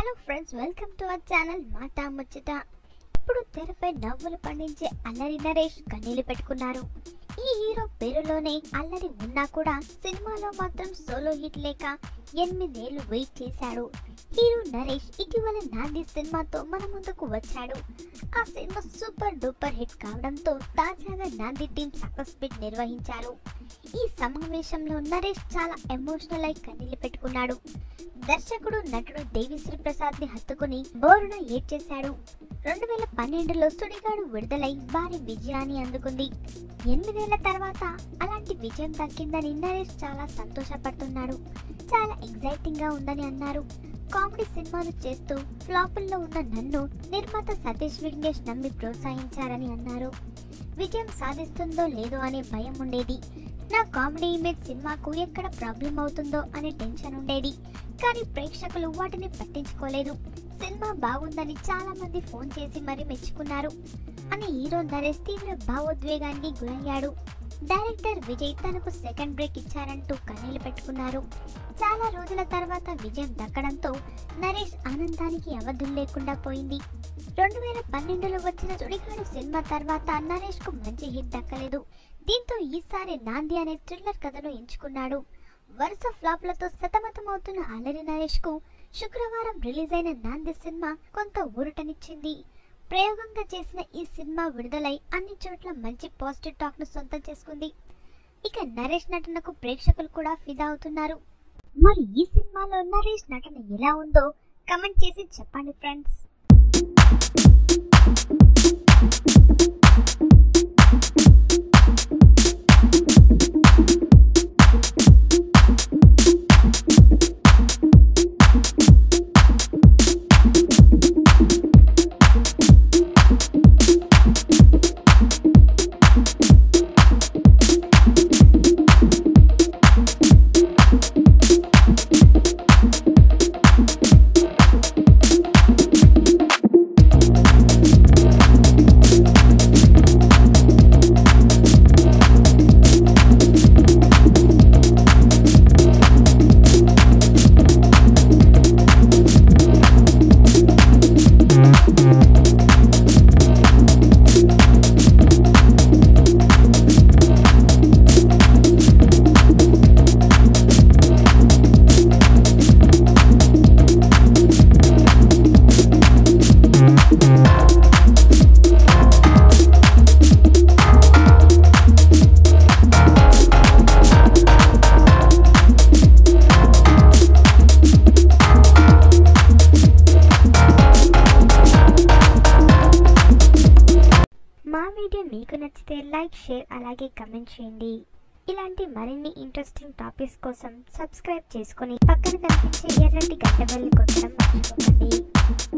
hello friends welcome to our channel Mata Muchata ఇప్పుడు తెరపై నవ్వులు పండించే అల్లరి నరేష్ కన్నీళ్లు పెట్టుకున్నారు ఈ హీరో పేరులోనే అల్లరి ఉన్నా కూడా సినిమాలో మాత్రం సోలో హిట్ లేక ఎనిమిదేళ్లు వెయిట్ చేశాడు హీరో నరేష్ ఇటీవల నాంది సినిమాతో మన ముందుకు వచ్చాడు ఆ సినిమా సూపర్ డూపర్ హిట్ కావడంతో తాజాగా నాంది టీం సక్సెస్ బిట్ నిర్వహించారు ఈ సమావేశంలో నరేష్ చాలా ఎమోషనల్ అయి కన్నీళ్లు పెట్టుకున్నాడు దర్శకుడు నటుడు దేవిశ్రీ ప్రసాద్ ని హత్తుకుని బోరున ఏడ్చేశాడు రెండు వేల పన్నెండులో సుడిగాడు విడుదలై భారీ విజయాన్ని అందుకుంది ఎనిమిదేళ్ల తర్వాత అలాంటి విజయం దక్కిందని నరేష్ చాలా సంతోషపడుతున్నాడు చాలా ఎగ్జైటింగ్ గా ఉందని అన్నారు కామెడీ సినిమాలు చేస్తూ ఫ్లాపుల్లో ఉన్న నన్ను నిర్మాత సతీష్ విఘ్నేష్ నమ్మి ప్రోత్సహించారని అన్నారు విజయం సాధిస్తుందో లేదో అనే భయం ఉండేది నా కామెడీ ఇమేజ్ సినిమాకు ఎక్కడ ప్రాబ్లం అవుతుందో అనే టెన్షన్ ఉండేది కానీ ప్రేక్షకులు వాటిని పట్టించుకోలేదు సినిమా బాగుందని చాలా మంది ఫోన్ చేసి మరీ మెచ్చుకున్నారు అని హీరో నరేష్ తీవ్ర భావోద్వేగానికి గురయ్యాడు డైరెక్టర్ విజయ్ తనకు సెకండ్ బ్రేక్ ఇచ్చారంటూ కన్నీళ్లు పెట్టుకున్నారు చాలా రోజుల తర్వాత విజయం దక్కడంతో నరేష్ ఆనందానికి అవధులు లేకుండా పోయింది రెండు వేల పన్నెండులో వచ్చిన చుడిగాడు సినిమా తర్వాత నరేష్ కు మంచి హిట్ దక్కలేదు దీంతో ఈసారి నాంది అనే థ్రిల్లర్ కథను ఎంచుకున్నాడు వరుస ఫ్లాప్లతో సతమతమవుతున్న అల్లరి నరేష్ కు శుక్రవారం రిలీజ్ అయిన నాంది సినిమా కొంత ఊరటనిచ్చింది ప్రయోగంగా చేసిన ఈ సినిమా విడుదలై అన్ని చోట్ల మంచి పాజిటివ్ టాక్ ను సొంతం చేసుకుంది ఇక నరేష్ నటనకు ప్రేక్షకులు కూడా ఫిదా అవుతున్నారు మరి ఈ సినిమాలో నరేష్ నటన ఎలా ఉందో కమెంట్ చేసి చెప్పండి ఫ్రెండ్స్ మా వీడియో మీకు నచ్చితే లైక్ షేర్ అలాగే కమెంట్ చేయండి ఇలాంటి మరిన్ని ఇంట్రెస్టింగ్ టాపిక్స్ కోసం సబ్స్క్రైబ్ చేసుకొని పక్కన కనిపించే ఎర్రటి గంట బెల్ కొట్టడం మర్చిపోకండి